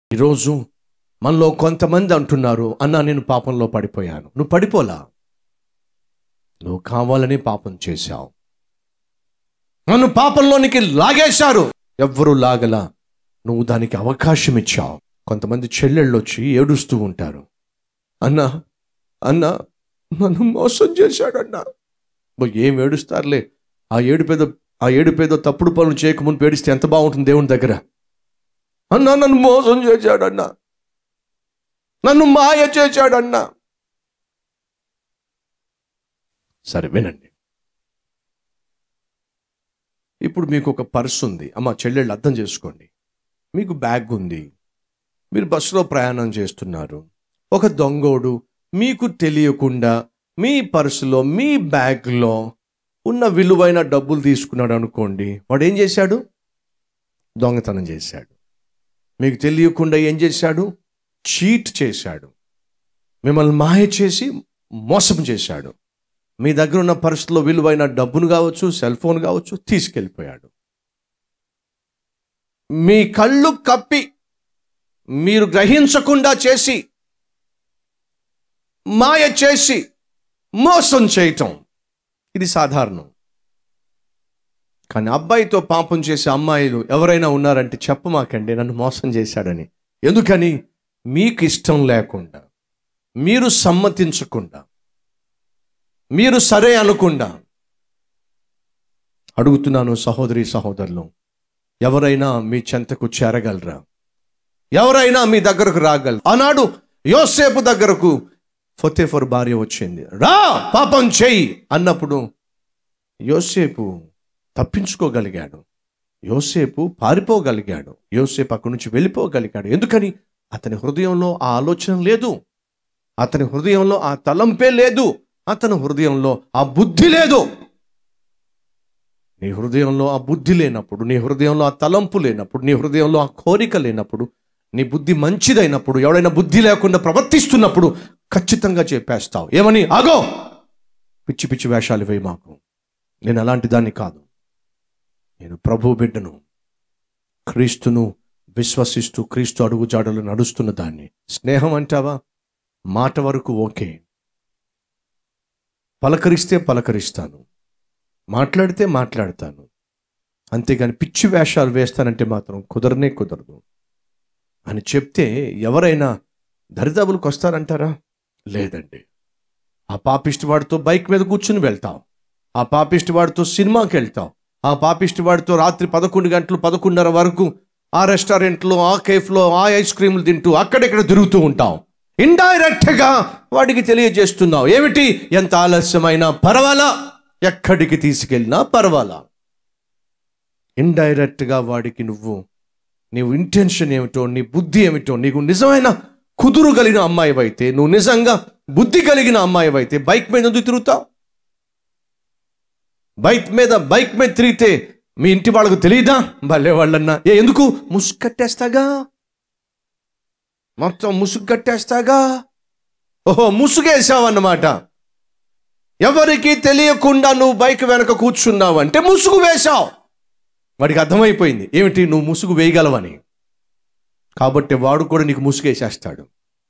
ఈరోజు మనలో కొంతమంది అంటున్నారు అన్నా నేను పాపంలో పడిపోయాను నువ్వు పడిపోలా నువ్వు కావాలని పాపం చేశావు నన్ను పాపంలోనికి లాగేశారు ఎవ్వరూ లాగలా నువ్వు దానికి అవకాశం ఇచ్చావు కొంతమంది చెల్లెళ్ళు వచ్చి ఏడుస్తూ ఉంటారు అన్నా అన్నా నన్ను మోసం చేశాడన్నా ఓ, ఏం ఏడుస్తారులే ఆ ఏడుపేదో ఆ ఏడుపేదో తప్పుడు పనులు చేయకముందు ఏడిస్తే ఎంత బాగుంటుంది దేవుని దగ్గర అన్నా నన్ను మోసం చేశాడన్నా నన్ను మాయ చేశాడన్నా సరే వినండి ఇప్పుడు మీకు ఒక పర్స్ ఉంది అమ్మ చెల్లెళ్ళు అర్థం చేసుకోండి మీకు బ్యాగ్ ఉంది మీరు బస్సులో ప్రయాణం చేస్తున్నారు ఒక దొంగోడు మీకు తెలియకుండా మీ పర్సులో మీ బ్యాగ్లో ఉన్న విలువైన డబ్బులు తీసుకున్నాడు అనుకోండి వాడు ఏం చేశాడు దొంగతనం చేశాడు మీకు తెలియకుండా ఏం చేశాడు చీట్ చేశాడు మిమ్మల్ని మాయ చేసి మోసం చేశాడు మీ దగ్గర ఉన్న పర్సులో విలువైన డబ్బును కావచ్చు సెల్ ఫోన్ కావచ్చు తీసుకెళ్ళిపోయాడు మీ కళ్ళు కప్పి మీరు గ్రహించకుండా చేసి మాయ చేసి మోసం చేయటం ఇది సాధారణం కానీ అబ్బాయితో పాపం చేసే అమ్మాయిలు ఎవరైనా ఉన్నారంటే చెప్పమాకండి నన్ను మోసం చేశాడని ఎందుకని మీకు ఇష్టం లేకుండా మీరు సమ్మతించకుండా మీరు సరే అనుకుండా అడుగుతున్నాను సహోదరి సహోదరులు ఎవరైనా మీ చెంతకు చేరగలరా ఎవరైనా మీ దగ్గరకు రాగలరు ఆనాడు యోసేపు దగ్గరకు ఫొతేఫర్ భార్య వచ్చింది రా పాపం చేయి అన్నప్పుడు యోసేపు తప్పించుకోగలిగాడు యోసేపు పారిపోగలిగాడు యోసేపు అక్కడి నుంచి వెళ్ళిపోగలిగాడు ఎందుకని అతని హృదయంలో ఆ ఆలోచన లేదు అతని హృదయంలో ఆ తలంపే లేదు అతని హృదయంలో ఆ బుద్ధి లేదు నీ హృదయంలో ఆ బుద్ధి లేనప్పుడు నీ హృదయంలో ఆ తలంపు లేనప్పుడు నీ హృదయంలో ఆ కోరిక లేనప్పుడు నీ బుద్ధి మంచిదైనప్పుడు ఎవడైనా బుద్ధి లేకుండా ప్రవర్తిస్తున్నప్పుడు ఖచ్చితంగా చెప్పేస్తావు ఏమని ఆగో పిచ్చి పిచ్చి వేషాలు వేయి మాకు నేను అలాంటి దాన్ని కాదు నేను ప్రభు బిడ్డను క్రీస్తును విశ్వసిస్తూ క్రీస్తు అడుగుజాడలు నడుస్తున్న దాన్ని స్నేహం అంటావా మాట వరకు ఓకే పలకరిస్తే పలకరిస్తాను మాట్లాడితే మాట్లాడతాను అంతేగాని పిచ్చి వేషాలు వేస్తానంటే మాత్రం కుదరనే కుదరదు అని చెప్తే ఎవరైనా దరిదాపులకు వస్తారంటారా లేదండి ఆ పాపిష్టి వాడితో బైక్ మీద కూర్చుని వెళ్తావు ఆ పాపిష్టి వాడితో సినిమాకి వెళ్తావు ఆ పాపిష్టి వాడితో రాత్రి పదకొండు గంటలు పదకొండున్నర వరకు ఆ రెస్టారెంట్లో ఆ కేఫ్లో ఆ ఐస్ క్రీములు తింటూ అక్కడెక్కడ తిరుగుతూ ఉంటాం ఇండైరెక్ట్గా వాడికి తెలియజేస్తున్నావు ఏమిటి ఎంత ఆలస్యమైనా పర్వాలా ఎక్కడికి తీసుకెళ్ళినా పర్వాలా ఇండైరెక్ట్గా వాడికి నువ్వు నీవు ఇంటెన్షన్ ఏమిటో నీ బుద్ధి ఏమిటో నీకు నిజమైన కుదురు కలిగిన అమ్మాయివైతే నువ్వు నిజంగా బుద్ధి కలిగిన అమ్మాయివైతే బైక్ మీద ఎందుకు తిరుగుతావు బైక్ మీద బైక్ మీద తిరిగితే మీ ఇంటి వాళ్ళకు తెలియదా భలే వాళ్ళన్నా ఏ ఎందుకు ముసుగు కట్టేస్తాగా మొత్తం ముసుగు కట్టేస్తాగా ఓహో ముసుగేసావన్నమాట ఎవరికి తెలియకుండా నువ్వు బైక్ వెనక కూర్చున్నావు అంటే ముసుగు వేశావు వాడికి అర్థమైపోయింది ఏమిటి నువ్వు ముసుగు వేయగలవని కాబట్టి వాడు కూడా నీకు ముసుగేసేస్తాడు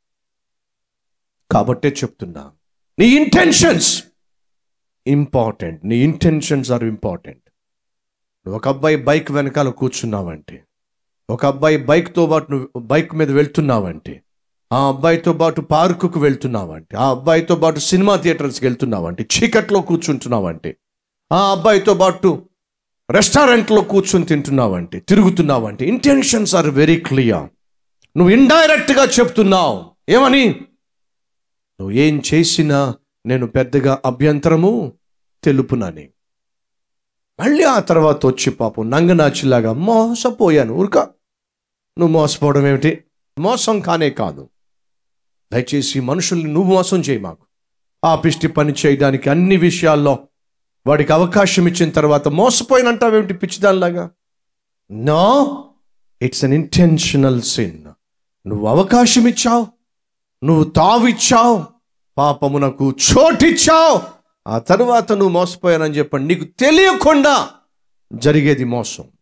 కాబట్టే చెప్తున్నా నీ ఇంటెన్షన్స్ ఇంపార్టెంట్ నీ ఇంటెన్షన్స్ ఆర్ ఇంపార్టెంట్ నువ్వు ఒక అబ్బాయి బైక్ వెనకాల కూర్చున్నావంటే ఒక అబ్బాయి బైక్తో పాటు నువ్వు బైక్ మీద వెళ్తున్నావంటే ఆ అబ్బాయితో పాటు పార్కుకు వెళ్తున్నావంటే ఆ అబ్బాయితో పాటు సినిమా థియేటర్స్కి వెళ్తున్నావంటే చీకట్లో కూర్చుంటున్నావంటే ఆ అబ్బాయితో పాటు రెస్టారెంట్లో కూర్చొని తింటున్నావంటే తిరుగుతున్నావంటే ఇంటెన్షన్స్ ఆర్ వెరీ క్లియర్ నువ్వు ఇండైరెక్ట్గా చెప్తున్నావు ఏమని నువ్వు ఏం చేసినా నేను పెద్దగా అభ్యంతరము తెలుపునని మళ్ళీ ఆ తర్వాత వచ్చి పాపం నంగనాచిలాగా మోసపోయాను ఊరుక నువ్వు మోసపోవడం ఏమిటి మోసం కానే కాదు దయచేసి మనుషుల్ని నువ్వు మోసం చేయి మాకు ఆ పిష్టి పని చేయడానికి అన్ని విషయాల్లో వాడికి అవకాశం ఇచ్చిన తర్వాత మోసపోయినంటావేమిటి పిచ్చిదానిలాగా no it's unintentional sin నువ్వు అవకాశం ఇచ్చావు నువ్వు తావిచ్చావు పాపమునకు చోటిచ్చావు ఆ తరువాత నువ్వు మోసపోయానని చెప్పండి నీకు తెలియకుండా జరిగేది మోసం